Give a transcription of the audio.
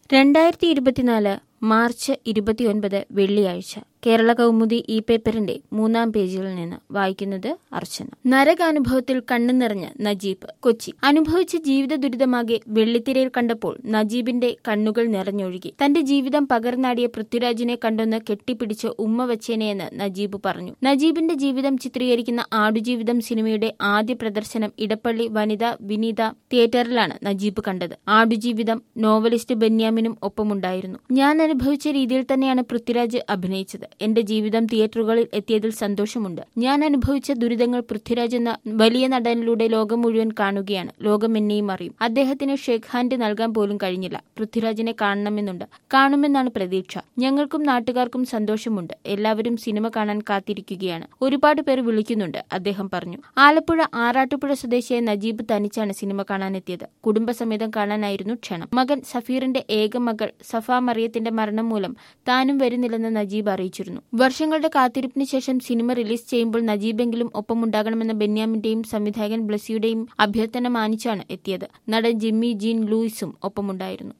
രണ്ടായിരത്തി ഇരുപത്തിനാല് മാർച്ച് ഇരുപത്തിയൊൻപത് വെള്ളിയാഴ്ച കേരള കൗമുദി ഈ പേപ്പറിന്റെ മൂന്നാം പേജിൽ നിന്ന് വായിക്കുന്നത് അർച്ചന നരകാനുഭവത്തിൽ കണ്ണു നിറഞ്ഞ് നജീബ് കൊച്ചി അനുഭവിച്ച ജീവിത ദുരിതമാകെ വെള്ളിത്തിരയിൽ കണ്ടപ്പോൾ നജീബിന്റെ കണ്ണുകൾ നിറഞ്ഞൊഴുകി തന്റെ ജീവിതം പകർന്നാടിയ പൃഥ്വിരാജിനെ കണ്ടൊന്ന് കെട്ടിപ്പിടിച്ച് ഉമ്മ വച്ചേനെയെന്ന് നജീബ് പറഞ്ഞു നജീബിന്റെ ജീവിതം ചിത്രീകരിക്കുന്ന ആടുജീവിതം സിനിമയുടെ ആദ്യ പ്രദർശനം ഇടപ്പള്ളി വനിത വിനീത തിയേറ്ററിലാണ് നജീബ് കണ്ടത് ആടുജീവിതം നോവലിസ്റ്റ് ബെന്യാമിനും ഒപ്പമുണ്ടായിരുന്നു ഞാൻ അനുഭവിച്ച രീതിയിൽ തന്നെയാണ് പൃഥ്വിരാജ് അഭിനയിച്ചത് എന്റെ ജീവിതം തിയേറ്ററുകളിൽ എത്തിയതിൽ സന്തോഷമുണ്ട് ഞാൻ അനുഭവിച്ച ദുരിതങ്ങൾ പൃഥ്വിരാജ് എന്ന വലിയ നടനിലൂടെ ലോകം മുഴുവൻ കാണുകയാണ് ലോകം എന്നെയും അറിയും അദ്ദേഹത്തിന് ഷേക്ക് ഹാൻഡ് നൽകാൻ പോലും കഴിഞ്ഞില്ല പൃഥ്വിരാജിനെ കാണണമെന്നുണ്ട് കാണുമെന്നാണ് പ്രതീക്ഷ ഞങ്ങൾക്കും നാട്ടുകാർക്കും സന്തോഷമുണ്ട് എല്ലാവരും സിനിമ കാണാൻ കാത്തിരിക്കുകയാണ് ഒരുപാട് പേർ വിളിക്കുന്നുണ്ട് അദ്ദേഹം പറഞ്ഞു ആലപ്പുഴ ആറാട്ടുപുഴ സ്വദേശിയായ നജീബ് തനിച്ചാണ് സിനിമ കാണാനെത്തിയത് കുടുംബസമേതം കാണാനായിരുന്നു ക്ഷണം മകൻ സഫീറിന്റെ ഏക മകൾ സഫ മറിയത്തിന്റെ മരണം മൂലം താനും വരുന്നില്ലെന്ന് നജീബ് അറിയിച്ചിരുന്നു വർഷങ്ങളുടെ കാത്തിരിപ്പിന് ശേഷം സിനിമ റിലീസ് ചെയ്യുമ്പോൾ നജീബെങ്കിലും ഒപ്പമുണ്ടാകണമെന്ന ബെന്യാമിന്റെയും സംവിധായകൻ ബ്ലസിയുടെയും അഭ്യർത്ഥന മാനിച്ചാണ് എത്തിയത് നടൻ ജിമ്മി ജീൻ ലൂയിസും ഒപ്പമുണ്ടായിരുന്നു